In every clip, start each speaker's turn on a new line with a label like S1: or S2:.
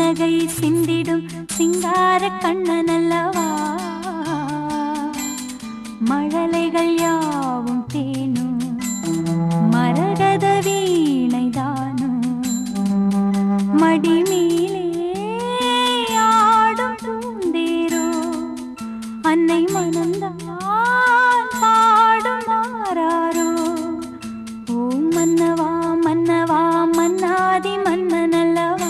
S1: புன்னகை சிந்திடும் சிங்கார கண்ணனல்லவா மழலைகள் யாவும் தேனும் மரகத வீணைதானும் மடிமேலே ஆடும் பூந்தேரோ அன்னை மனம்தான் பாடும் மாறாரோ ஓ மன்னவா மன்னவா மன்னாதி மன்னனல்லவா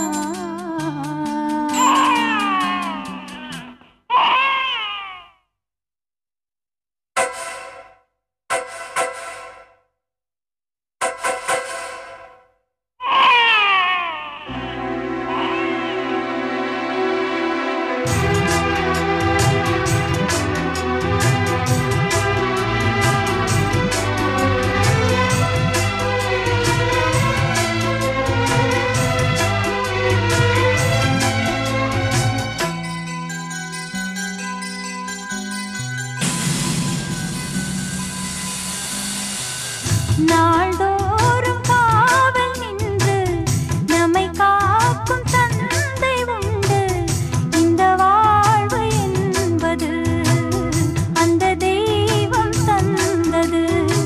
S1: நாள்தோறும் காவல் நின்று நம்மை காக்கும் தந்தை உண்டு இந்த வாழ்வு என்பது அந்த தெய்வம் தந்தது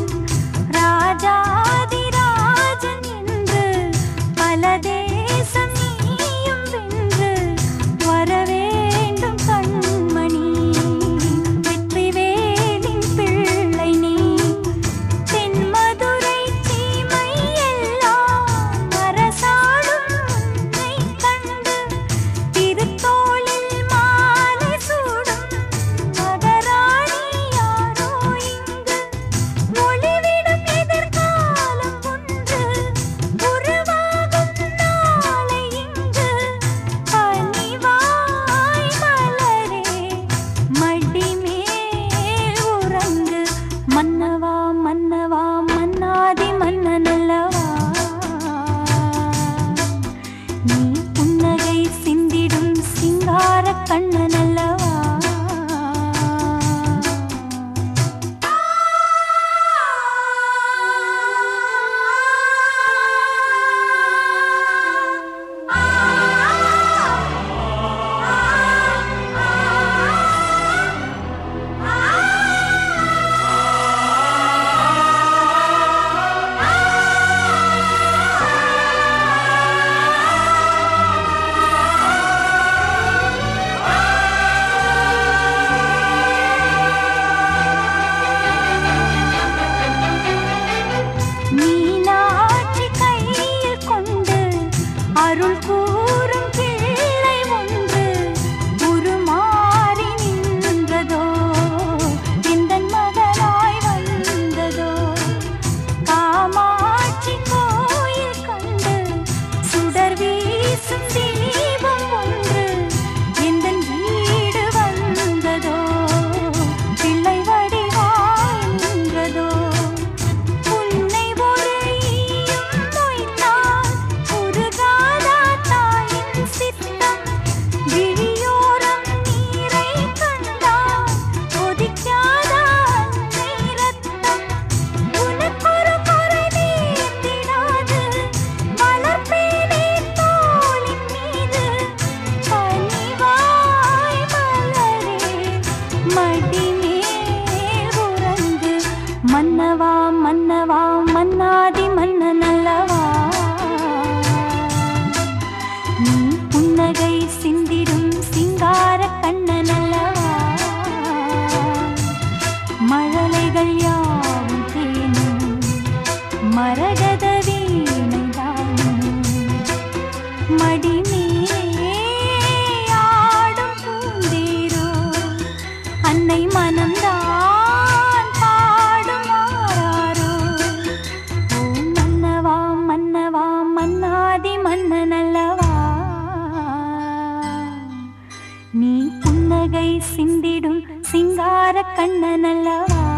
S1: ராஜாதி ராஜன் என்று பல தேசம் நீயும் வென்று வர வேண்டும் கண்மணி வெற்றி வேலின் பிள்ளை நீ தென்மதுரை சீமை எல்லாம் அரசாடும் உன்னை கண்டு திருத்தோளில் மாலை சூடும் மகராணி யாரோ இங்கு ஒளிவிடும் எதிர்காலம் ஒன்று உருவாகும் நாளை இங்கு பனிவாய் மலரே மடிமேல் உறங்கு மன்னவா மன்னவா மன்னாதி மன்னனல்லவா நீ புன்னகை சிந்திடும் சிங்கார கண்ணனல்லவா மீனாட்சி கையில் கொண்டு அருள் கூறும் பிள்ளை ஒன்று உருமாறி நின்றதோ எந்தன் மகனாய் வந்ததோ காமாட்சி கோயில் கண்டு சுடர் வீசும் தீபம் ஒன்று எந்தன் வீடு வந்ததோ பிள்ளை வடிவாய் நின்றதோ உன்னை ஒரு ஈயும் மொய்த்தால் உருகாதா தாயின் சித்தம் விழியோரம் நீரை கண்டால் கொதிக்காதா அன்னை ரத்தம் உனக்கொரு குறை நேர்ந்திடாது மலர்பேனே தோளின் மீது பனிவாய் மலரே மடிமேல் உறங்கு மன்னவா மன்னவா மன்னாதி மன்னனல்லவா நீ புன்னகை சிந்திடும் சிங்கார கண்ணனல்லவா மழலைகள் யாவும் தேனும் மரகத வீணைதானும் மடிமேலே ஆடும் பூந்தேரோ அன்னை மனம்தான் பாடும் மாறாரோ ஓ மன்னவா மன்னவா மன்னாதி மன்னனல்லவா நீ புன்னகை சிந்திடும் சிங்கார கண்ணனல்லவா